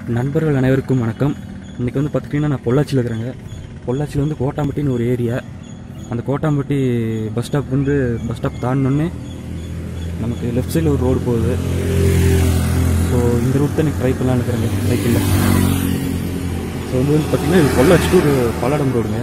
நண்பர்கள் அனைவருக்கும் வணக்கம் இன்றைக்கி வந்து பார்த்துட்டிங்கன்னா நான் பொள்ளாச்சியில் இருக்கிறேங்க பொள்ளாச்சியில் வந்து கோட்டாம்பட்டின்னு ஒரு ஏரியா அந்த கோட்டாம்பட்டி பஸ் ஸ்டாப் வந்து பஸ் ஸ்டாப் தாண்டினோடனே நமக்கு லெஃப்ட் சைடில் ஒரு ரோடு போகுது ஸோ இந்த ரூட் தான் எனக்கு ட்ரை பண்ணலான்னு இருக்கிறேங்க சைக்கிளில் ஸோ வந்து வந்து பார்த்திங்கன்னா இது பொள்ளாச்சி டு பல்லடம் ரோடுங்க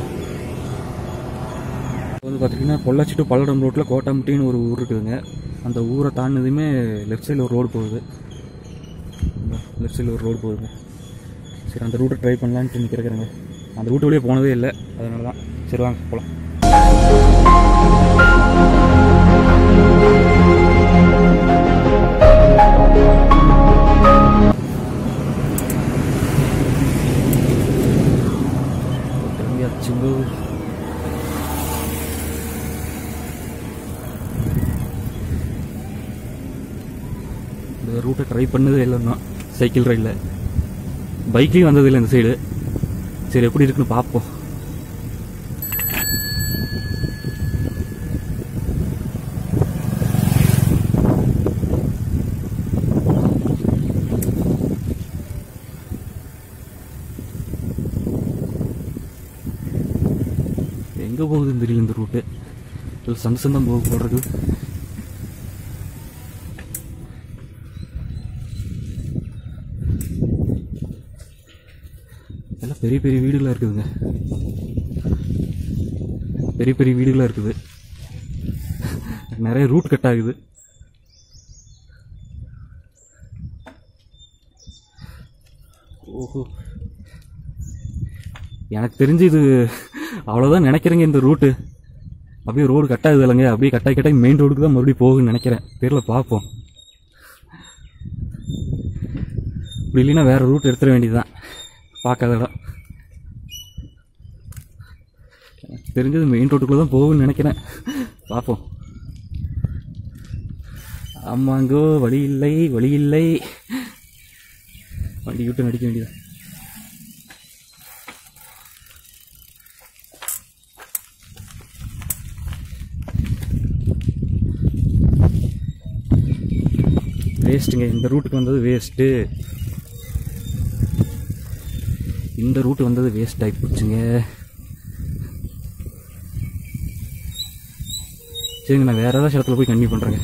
இப்போ வந்து பார்த்திங்கன்னா பொள்ளாச்சி டு பல்லடம் ரோட்டில் கோட்டாம்பட்டின்னு ஒரு ஊர் இருக்குதுங்க அந்த ஊரை தாண்டினதுமே லெஃப்ட் சைடில் ஒரு ரோடு போகுது லெஃப்ட் சைடில் ஒரு ரோடு போகுதுங்க சரி அந்த ரூட்டை ட்ரை பண்ணலான்ட்டு நிற்கிறேங்க அந்த ரூட்டு வழியே போனதே இல்லை அதனால தான் சரி வாங்க போகலாம் கிளம்பியாச்சுங்கோ இந்த ரூட்டை ட்ரை பண்ணதே இல்லைன்னா சைக்கிள் ரைடில் பைக்லேயும் வந்ததில்லை இந்த சைடு சரி எப்படி இருக்குன்னு பார்ப்போம் எங்கே போகுதுன்னு தெரியல இந்த ரூட்டு இல்லை சந்த சந்தம் போக போடுறது எல்லாம் பெரிய பெரிய வீடுகளாக இருக்குதுங்க பெரிய பெரிய வீடுகளாக இருக்குது நிறைய ரூட் கட் ஆகுது ஓஹோ எனக்கு தெரிஞ்சு இது அவ்வளோதான் நினைக்கிறேங்க இந்த ரூட்டு அப்படியே ரோடு கட் ஆகுது இல்லைங்க அப்படியே கட்டாய் கட்டாய் மெயின் ரோடுக்கு தான் மறுபடியும் போகுன்னு நினைக்கிறேன் தெரியல பார்ப்போம் இப்படி இல்லைன்னா வேறு ரூட் எடுத்துட வேண்டியதுதான் பார்க்காத இடம் எனக்கு தெரிஞ்சது மெயின் ரோட்டுக்குள்ளே தான் போகும்னு நினைக்கிறேன் பார்ப்போம் ஆமாங்கோ வழி இல்லை வழி இல்லை வண்டி விட்டு நடிக்க வேண்டியது வேஸ்ட்டுங்க இந்த ரூட்டுக்கு வந்தது வேஸ்ட்டு இந்த ரூட் வந்தது வேஸ்ட் ஆகி போச்சுங்க சரிங்க நான் வேறு ஏதாச்சும் இடத்துல போய் கண்டினியூ பண்ணுறேங்க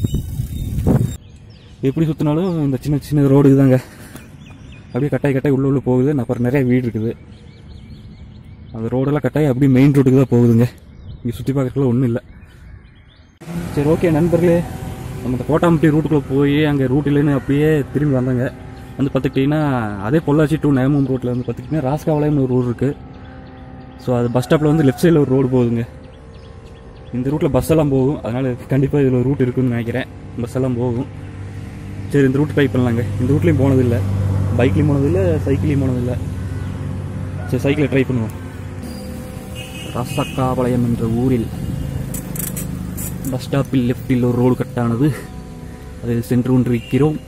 எப்படி சுற்றினாலும் இந்த சின்ன சின்ன ரோடு தாங்க அப்படியே கட்டாய் கட்டாய் உள்ள உள்ள போகுது நான் அப்புறம் நிறைய வீடு இருக்குது அந்த ரோடெல்லாம் கட்டாய் அப்படியே மெயின் ரோட்டுக்கு தான் போகுதுங்க இங்கே சுற்றி பார்க்கறதுக்குள்ள ஒன்றும் இல்லை சரி ஓகே நண்பர்களே நம்ம இந்த கோட்டாம்பட்டி ரூட்டுக்குள்ளே போய் அங்கே ரூட் இல்லைன்னு அப்படியே திரும்பி வந்தாங்க வந்து பார்த்துக்கிட்டிங்கன்னா அதே பொள்ளாச்சி டூ நேமம் ரோட்டில் வந்து பார்த்துக்கிட்டிங்கன்னா ராஸ்காவளையம்னு ஒரு ஊர் இருக்குது ஸோ அது பஸ் ஸ்டாப்பில் வந்து லெஃப்ட் சைடில் ஒரு ரோடு போகுதுங்க இந்த ரூட்டில் பஸ் எல்லாம் போகும் அதனால் கண்டிப்பாக இதில் ஒரு ரூட் இருக்குன்னு நினைக்கிறேன் பஸ் எல்லாம் போகும் சரி இந்த ரூட் ட்ரை பண்ணலாங்க இந்த ரூட்லேயும் போனதில்லை பைக்லேயும் போனதில்லை சைக்கிளையும் போனதில்லை சரி சைக்கிளை ட்ரை பண்ணுவோம் ராசக்காபாளையம் என்ற ஊரில் பஸ் ஸ்டாப்பில் லெஃப்டில் ஒரு ரோடு கட்டானது அதில் சென்று கொண்டிருக்கிறோம்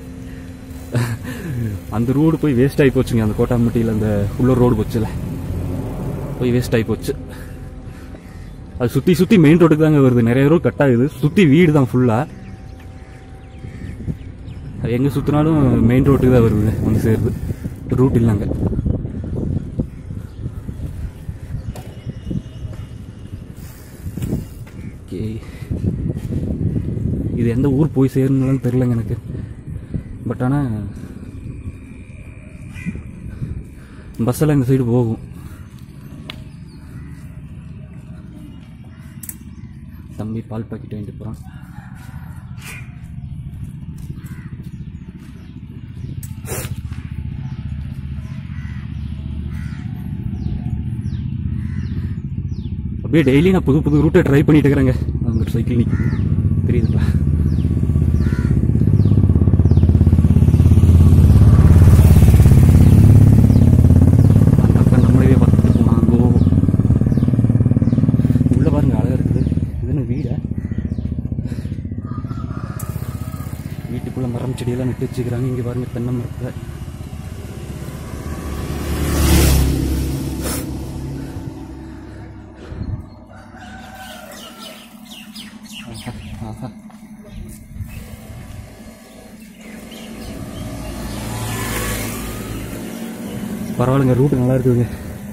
அந்த ரோடு போய் வேஸ்ட் ஆகி போச்சுங்க அந்த கோட்டாம்பட்டியில் அந்த உள்ள ரோடு போச்சுல போய் வேஸ்ட் ஆகி போச்சு அது சுற்றி சுற்றி மெயின் ரோட்டுக்கு தாங்க வருது நிறைய ரோடு கட் ஆகுது சுற்றி வீடு தான் ஃபுல்லாக அது எங்கே சுற்றினாலும் மெயின் ரோட்டுக்கு தான் வருதுங்க வந்து சேருது ரூட் இல்லைங்க ஓகே இது எந்த ஊர் போய் சேரணும்னு தெரிலங்க எனக்கு பட் ஆனால் பஸ்ஸெல்லாம் இந்த சைடு போகும் தம்பி பால் பாக்கெட் வாங்கிட்டு போகிறான் அப்படியே டெய்லி நான் புது புது ரூட்டை ட்ரை பண்ணிட்டு இருக்கிறேங்க அந்த சைக்கிள் நீ தெரியுதுங்களா அந்த அக்கா நம்மளவே பார்த்துட்டு போனாங்கோ உள்ள பாருங்க அழகா இருக்குது இது என்ன வீடா வீட்டுக்குள்ள மரம் செடியெல்லாம் நட்டு வச்சுக்கிறாங்க இங்க பாருங்க தென்னை மரத்தை ஆஹா, ஆஹா. பரவாயில்லைங்க ரூட் நல்லா இருக்குதுங்க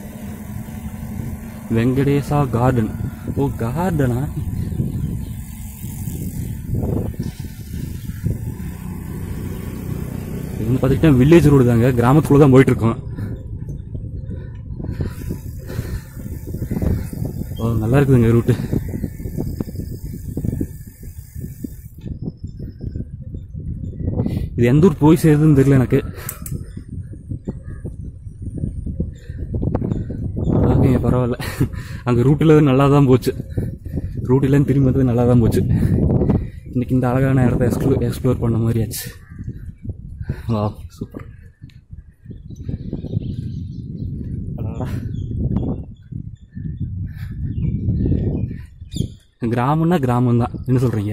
வெங்கடேசா கார்டன் ஓ கார்டனா இது வந்து பார்த்துக்கிட்டா வில்லேஜ் ரோடு தாங்க கிராமத்துக்குள்ள தான் போயிட்டு இருக்கோம் ஓ நல்லா இருக்குதுங்க ரூட்டு இது எந்த ஊர் போய் சேருதுன்னு தெரியல எனக்கு ஓகேங்க பரவாயில்ல அங்கே ரூட்டில் நல்லா தான் போச்சு ரூட்டில் திரும்பி வந்தது நல்லா தான் போச்சு இன்னைக்கு இந்த அழகான இடத்த எக்ஸ்ப்ளோ எக்ஸ்ப்ளோர் பண்ண மாதிரி ஆச்சு வா சூப்பர் கிராமம்னா கிராமம் தான் என்ன சொல்கிறீங்க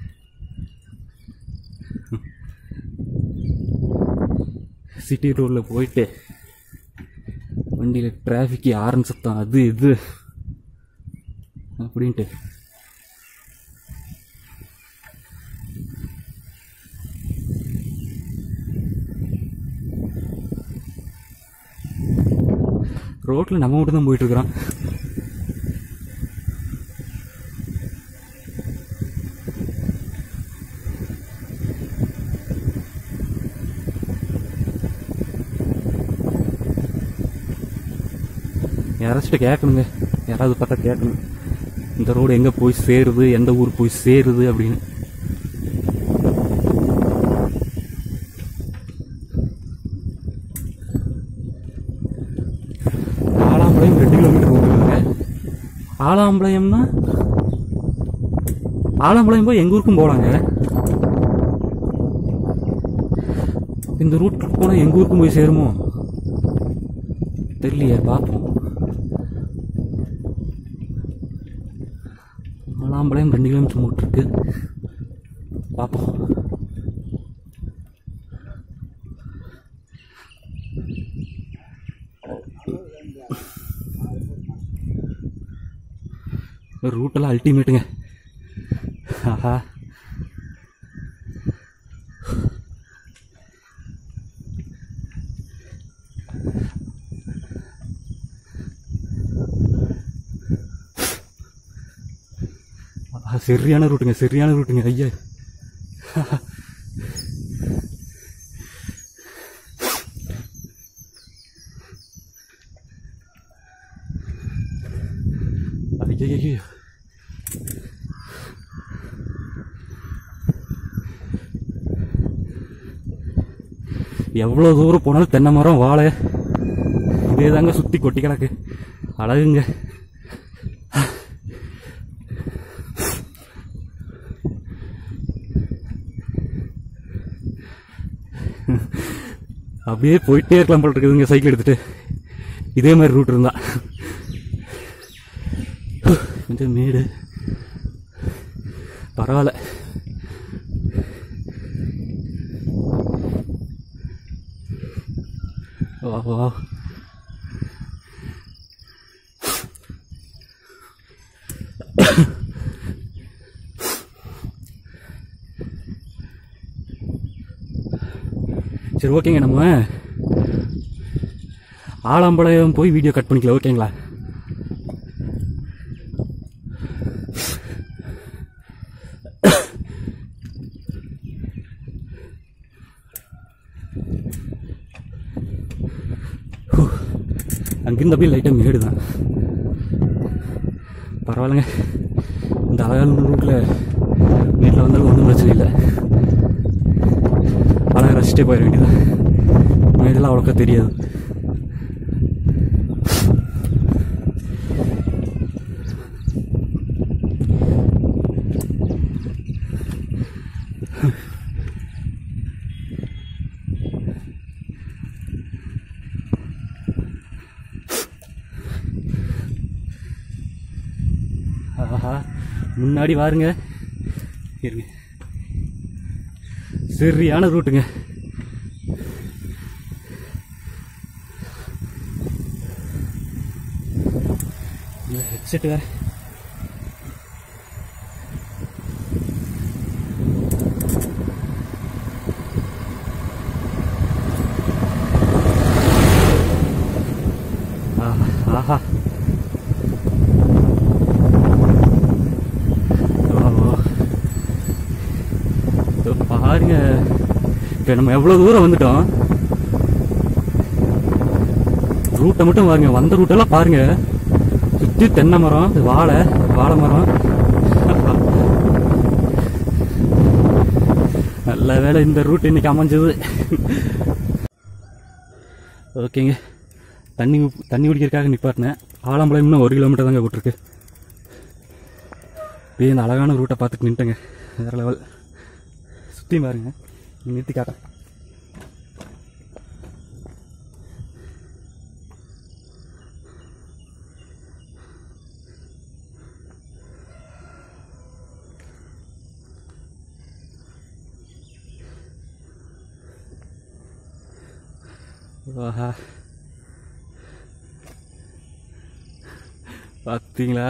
சிட்டி ரோடில் போயிட்டு வண்டியில் டிராஃபிக் ஆரன் சத்தம் அது இது அப்படின்ட்டு ரோட்டில் நம்ம மட்டும் தான் போயிட்டு இருக்கிறோம் யாராச்சும் கேட்கணுங்க யாராவது பார்த்தா கேட்கணும் இந்த ரோடு எங்கே போய் சேருது எந்த ஊர் போய் சேருது அப்படின்னு ஆலாம்பாளையம் ரெண்டு கிலோமீட்டர் போட்டுருக்காங்க ஆலாம்பாளையம்னா ஆலாம்பாளையம் போய் எங்க ஊருக்கும் போகலாங்க இந்த ரூட்டுக்கு போனால் எங்க ஊருக்கும் போய் சேருமோ தெரியலையே பார்ப்போம் ஆலாம்பாளையம் ரெண்டு கிலோமீட்டர் போட்டிருக்கு பார்ப்போம் ரூட்டெல்லாம் அல்டிமேட்டுங்க ஆஹா ஆஹா, சரியான ரூட்டுங்க சரியான ரூட்டுங்க ஐயா ஐயோ எவ்வளோ தூரம் போனாலும் தென்னை மரம் வாழை இதே தாங்க சுற்றி கொட்டி கிடக்கு அழகுங்க அப்படியே போயிட்டே இருக்கலாம் போல இருக்குதுங்க சைக்கிள் எடுத்துட்டு இதே மாதிரி ரூட் இருந்தா கொஞ்சம் மேடு பரவாயில்ல வா வா சரி ஓகேங்க நம்ம ஆலம்பளையம் போய் வீடியோ கட் பண்ணிக்கலாம் ஓகேங்களா அங்கிருந்து அப்படியே லைட்டாக மேடு தான் பரவாயில்லைங்க இந்த அழகான ரூட்டில் வீட்டில் வந்தாலும் ஒன்றும் பிரச்சனை இல்லை அழகாக ரசிச்சிட்டே போயிட வேண்டியதான் மேடெல்லாம் அவ்வளோக்கா தெரியாது ஆஹா முன்னாடி வாருங்க இருங்க சரியான ரூட்டுங்க ஹெட்செட் வேற ஆஹா ஓ. இதோ பாருங்க இப்போ நம்ம எவ்வளோ தூரம் வந்துட்டோம் ரூட்டை மட்டும் பாருங்க வந்த ரூட்டெல்லாம் பாருங்க சுற்றி தென்னை மரம் வாழை வாழை மரம் நல்ல வேளை இந்த ரூட் இன்னைக்கு அமைஞ்சது ஓகேங்க தண்ணி உப்- தண்ணி குடிக்கிறதுக்காக நிப்பாட்டினேன் ஆலம்பலம் இன்னும் ஒரு கிலோமீட்டர் தாங்க விட்டுருக்கு அப்படியே இந்த அழகான ரூட்டை பார்த்துட்டு நின்ட்டேங்க வேற லெவல் சுற்றி பாருங்க நிறுத்தி காட்டேன் ஆஹா பார்த்தீங்களா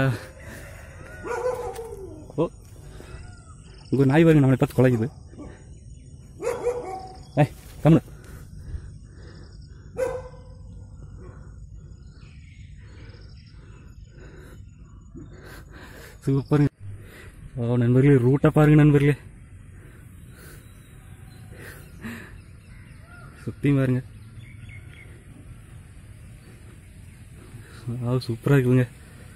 ஓ உங்க நாய் பாருங்க நம்மளை பார்த்து குலைக்குது ஏய் கம்மு சூப்பருங்க ஓ நண்பர்களே ரூட்டை பாருங்க நண்பர்களே சுத்தி பாருங்க ஆ சூப்பராக இருக்குதுங்க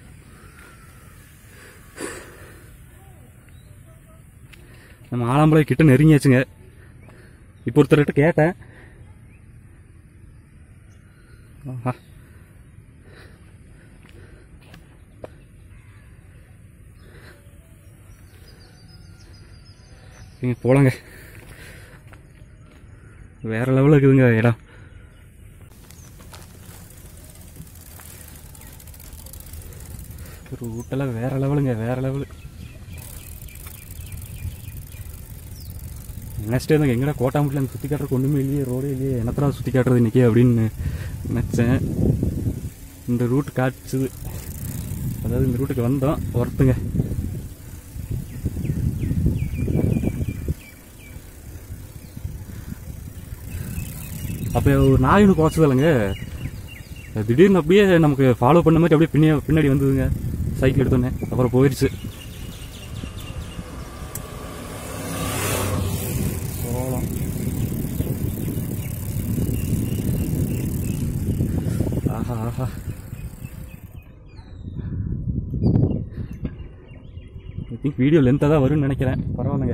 நம்ம ஆலம்பளை கிட்ட நெருங்கியாச்சுங்க இப்போ ஒருத்தர்கிட்ட கேட்டேன் ஆஹா நீங்க போலாங்க வேற லெவலில் இருக்குதுங்க இடம் ரூட்டெல்லாம் வேற லெவலுங்க வேற லெவலு நினச்சிட்டே இருந்தாங்க எங்கடா கோட்டாமுட்டில் அந்த சுற்றி காட்டுறதுக்கு ஒன்றுமே இல்லையே ரோடே இல்லையே என்னத்தடா சுற்றி காட்டுறது இன்னைக்கு அப்படின்னு நினச்சேன் இந்த ரூட் காட்டுச்சுது அதாவது இந்த ரூட்டுக்கு வந்தோம் ஒருத்துங்க அப்போ ஒரு நாய் ஒன்று குறைச்சது இல்லைங்க திடீர்னு அப்படியே நமக்கு ஃபாலோ பண்ண மாதிரி அப்படியே பின்னாடி பின்னாடி வந்ததுங்க சைக்கிள் எடுத்தோன்னே அப்புறம் போயிடுச்சு சோளம் ஆஹா ஆஹா ஐ திங்க் வீடியோ லென்த்தாக தான் வரும்னு நினைக்கிறேன் பரவாயில்லைங்க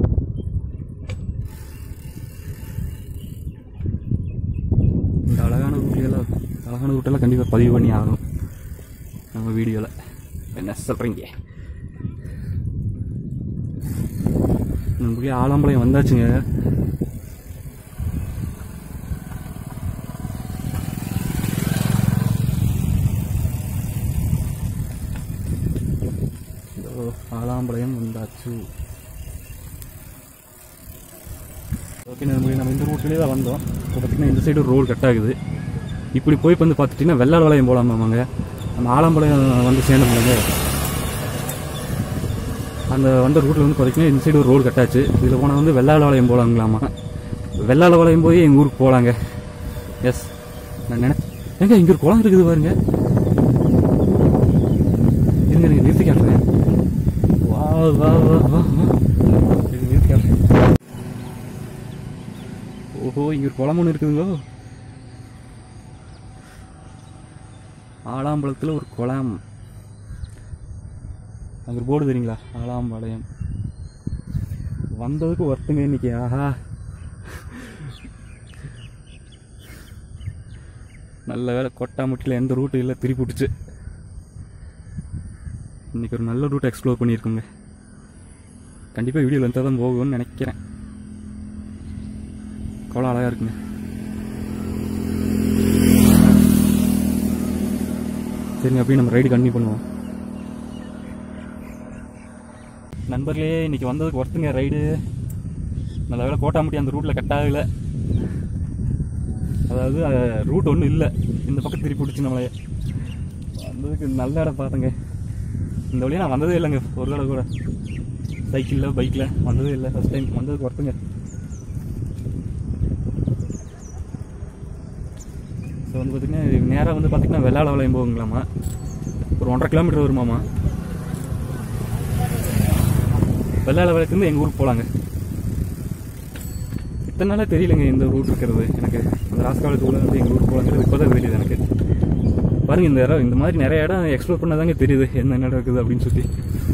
இந்த அழகான ரூட்லையெல்லாம் அழகான ரூட்டெல்லாம் கண்டிப்பாக பதிவு பண்ணி ஆகணும் நம்ம வீடியோவில் என்ன சொல்கிறீங்க நம்மளுடைய ஆலம்பலம் வந்தாச்சுங்க இதோ ஆலாம்பலம் வந்தாச்சு ஓகே நம்ம நம்ம இந்த ரூட்லேயே தான் வந்தோம் இப்போ பார்த்தீங்கன்னா இந்த சைடு ரோடு கட் ஆகுது இப்படி போய் வந்து பார்த்துட்டிங்கன்னா வெள்ளாள் வளையம் போகலாமாங்க நம்ம ஆலம்பலம் வந்து சேர்ந்தோம்லங்க அந்த வந்த ரூட்டில் வந்து பார்த்தீங்கன்னா இந்த சைடு ஒரு ரோடு கட்டாச்சு இதில் போனால் வந்து வெள்ளாள வளையம் போகலாங்களாமா வெள்ளாள வளையம் போய் எங்கள் ஊருக்கு போகலாங்க எஸ் நான் நினை எங்க இங்கே ஒரு குளம் இருக்குது பாருங்க இருங்க இருங்க நிறுத்தி காட்டுறேன் வா வா வா வா வா இருங்க, நிறுத்தி காட்டுறேன் ஓஹோ இங்க ஒரு குளம் ஒன்று இருக்குதுங்களோ ஆலாம்பலத்தில் ஒரு குளம் அங்கே ஒரு போர்டு தெரியுங்களா ஆலாம்பாளையம் வந்ததுக்கு ஒருத்தங்க இன்னைக்கு ஆஹா நல்ல வேலை கொட்டாமுட்டியில் எந்த ரூட்டு இல்லை திருப்பி விட்டுச்சு இன்னைக்கு ஒரு நல்ல ரூட் எக்ஸ்ப்ளோர் பண்ணியிருக்கோங்க கண்டிப்பாக வீடியோ லென்த்தாக தான் போகும்னு நினைக்கிறேன் குளம் அழகாக இருக்குங்க சரிங்க அப்படியே நம்ம ரைடு கண்டினியூ பண்ணுவோம் நண்பர்களே இன்னைக்கு வந்ததுக்கு ஒருத்தங்க ரைடு நல்ல வேலை கோட்டாமுட்டி அந்த ரூட்டில் கட் ஆகலை அதாவது ரூட் ஒன்றும் இல்லை இந்த பக்கம் திருப்பி பிடிச்சி நம்மளே வந்ததுக்கு நல்ல இடம் பார்த்தேங்க இந்த வழியாக நான் வந்ததே இல்லைங்க ஒரு தடவை கூட சைக்கிளில் பைக்கில் வந்ததே இல்லை ஃபஸ்ட் டைம் வந்ததுக்கு ஒருத்தங்க ஸோ வந்து பார்த்திங்கன்னா நேராக வந்து பார்த்திங்கன்னா வெள்ளாள வளையம் போகுங்களாமா ஒரு ஒன்றரை கிலோமீட்டர் வருமாமா வெள்ளாள வளையத்துலேருந்து எங்கள் ஊருக்கு போகலாங்க இத்தனை நாளாக தெரியலங்க இந்த ரூட் இருக்கிறது எனக்கு அந்த ராசகாலத்துக்குள்ளே வந்து எங்கள் ஊருக்கு போகலாங்கிறது இப்போ தான் தெரியுது எனக்கு பாருங்க இந்த இடம் இந்த மாதிரி நிறைய இடம் எக்ஸ்ப்ளோர் பண்ணாதாங்க தெரியுது என்ன இடம் இருக்குது அப்படின்னு சொல்லி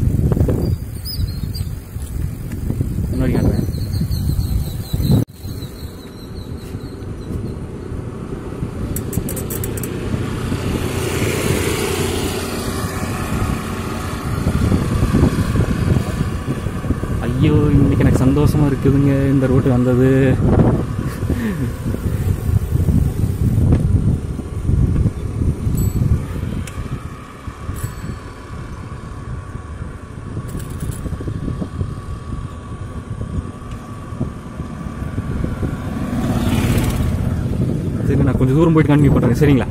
முன்னாடி காட்டுறேன் ஐயோ இன்னைக்கு எனக்கு சந்தோஷமா இருக்குதுங்க இந்த ரோட்டு வந்தது சரி நான் கொஞ்சம் தூரம் போயிட்டு கண்டினியூ பண்றேன் சரிங்களா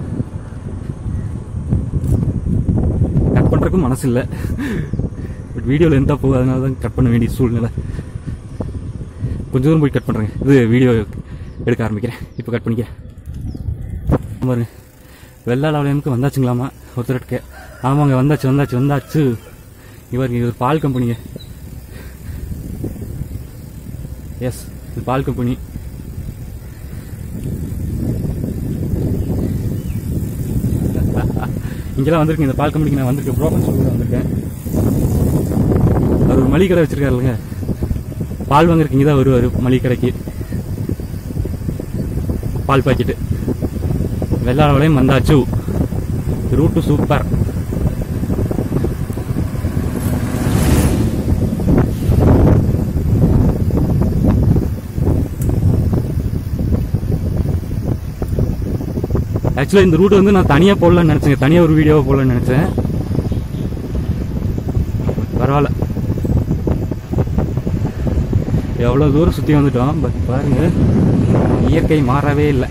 கட் பண்றதுக்கும் மனசு இல்லை பட் வீடியோவில் இருந்தால் போகும் அதனால தான் கட் பண்ண வேண்டிய சூழ்நிலை கொஞ்சம் தூரம் போய் கட் பண்ணுறேங்க இது வீடியோ எடுக்க ஆரம்பிக்கிறேன் இப்போ கட் பண்ணிக்கிறேன் பாருங்க வெள்ளாள வளையமுக்கு வந்தாச்சுங்களாமா ஒருத்தருக்கு ஆமாங்க வந்தாச்சு வந்தாச்சு வந்தாச்சு இவருங்க இது ஒரு பால் கம்பெனிங்க எஸ் இது பால் கம்பெனி இங்கெல்லாம் வந்திருக்கேன் இந்த பால் கம்பெனிக்கு நான் வந்திருக்கேன் ப்ரோக்கன் சொல்லி வந்திருக்கேன் அவர் ஒரு மளிகை கடை வச்சிருக்காருல்ல பால் வாங்குறதுக்கு இங்கே தான் வருவார் மளிகை கடைக்கு பால் பாக்கெட்டு வெள்ளாள வளையம் வந்தாச்சு ரூட்டு சூப்பர் ஆக்சுவலாக இந்த ரூட் வந்து நான் தனியாக போடலாம்னு நினச்சேன் தனியாக ஒரு வீடியோவை போடலாம்னு நினச்சேன் பரவாயில்ல எவ்வளோ தூரம் சுற்றி வந்துட்டோம் பட் பாருங்க இயற்கை மாறவே இல்லை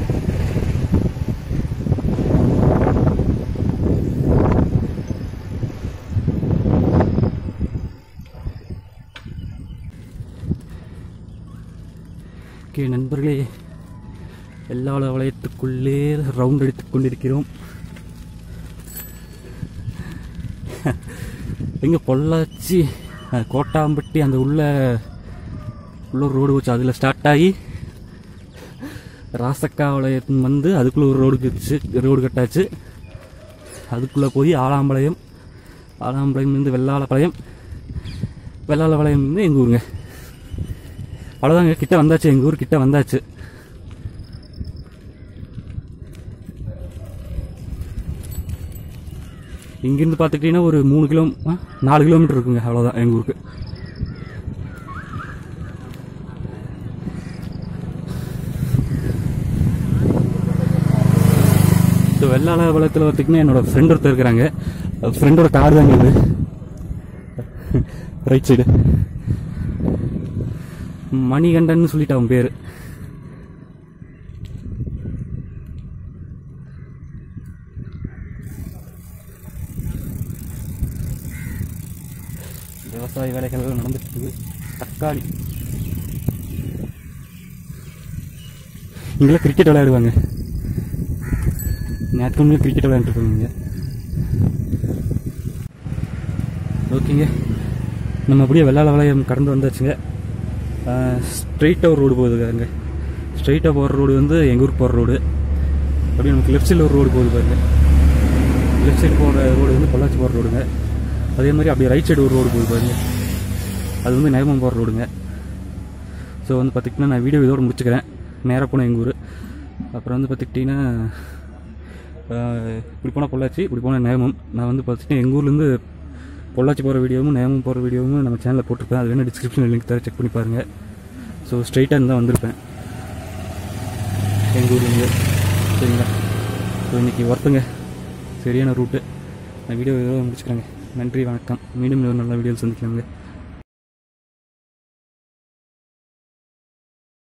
ஓகே நண்பர்களே எல்லா வளையத்துக்குள்ளே ரவுண்ட் அடித்துக் கொண்டிருக்கிறோம் எங்க பொள்ளாச்சி அஹ், கோட்டாம்பட்டி அந்த உள்ள உள்ள ஒரு ரோடு வச்சு அதில் ஸ்டார்ட் ஆகி ராசக்கா வளையம் வந்து அதுக்குள்ள ஒரு ரோடு கட்டுச்சு ரோடு கட்டாச்சு அதுக்குள்ளே போய் ஆலாம்பாளையம் ஆலாம்பாளையம்லேருந்து வெள்ளாளப்பாளையம் வெள்ளாளப்பாளையம் வந்து எங்கள் ஊருங்க அவ்வளோதாங்க கிட்ட வந்தாச்சு எங்கள் ஊர் கிட்ட வந்தாச்சு இங்கிருந்து பார்த்துக்கிட்டிங்கன்னா ஒரு மூணு கிலோ ஆ, நாலு கிலோமீட்டர் இருக்குங்க அவ்வளோதான் எங்கள் ஊருக்கு ஸோ வெள்ளாள வளத்தில் பார்த்திங்கன்னா என்னோட ஃப்ரெண்ட் ஒருத்தர் இருக்கிறாங்க ஃப்ரெண்டோட கார் தாங்க இது ரைட் சைடு மணிகண்டன் சொல்லிட்டு அவன் பேர் விவசாய வேலைகள் நடந்துட்டு இருக்குது தக்காளி இங்கெல்லாம் கிரிக்கெட் விளையாடுவாங்க நேற்று கிரிக்கெட் விளையாண்டுருக்காங்க ஓகேங்க நம்ம அப்படியே வெள்ளாள வளையம் கடந்து வந்தாச்சுங்க ஸ்ட்ரெயிட்டாக ஒரு ரோடு போகுதுங்க அங்கே ஸ்ட்ரெயிட்டாக போகிற ரோடு வந்து எங்கள் ஊருக்கு போகிற ரோடு அப்படியே நமக்கு லெஃப்ட் சைடில் ஒரு ரோடு போகுது பாருங்க லெஃப்ட் சைடு போகிற ரோடு வந்து பொள்ளாச்சி போகிற ரோடுங்க அதே மாதிரி அப்படியே ரைட் சைடு ஒரு ரோடு போகுது பாருங்க அது வந்து நேமம் போகிற ரோடுங்க ஸோ வந்து பார்த்திங்கன்னா நான் வீடியோ இதோட முடிச்சுக்கிறேன் நேராக போனேன் எங்கள் ஊர் அப்புறம் வந்து பார்த்துக்கிட்டிங்கன்னா இப்படி போனால் பொள்ளாச்சி இப்படி போனால் நேமம் நான் வந்து பார்த்துட்டு எங்கள் ஊர்லேருந்து பொள்ளாச்சி போகிற வீடியோவும் நேமம் போகிற வீடியோவும் நம்ம சேனலில் போட்டிருப்பேன் அது வேணால் டிஸ்கிரிப்ஷனில் லிங்க் தர செக் பண்ணி பாருங்கள் ஸோ ஸ்ட்ரைட்டாக இருந்தால் வந்திருப்பேன் எங்கள் ஊர்லேருந்து சரிங்களா ஸோ இன்றைக்கி ஒர்த்துங்க சரியான ரூட்டு நான் வீடியோ இதோட முடிச்சுக்கிறேங்க நன்றி வணக்கம் மீண்டும் ஒரு நல்ல வீடியோவில் சந்திக்கலாங்க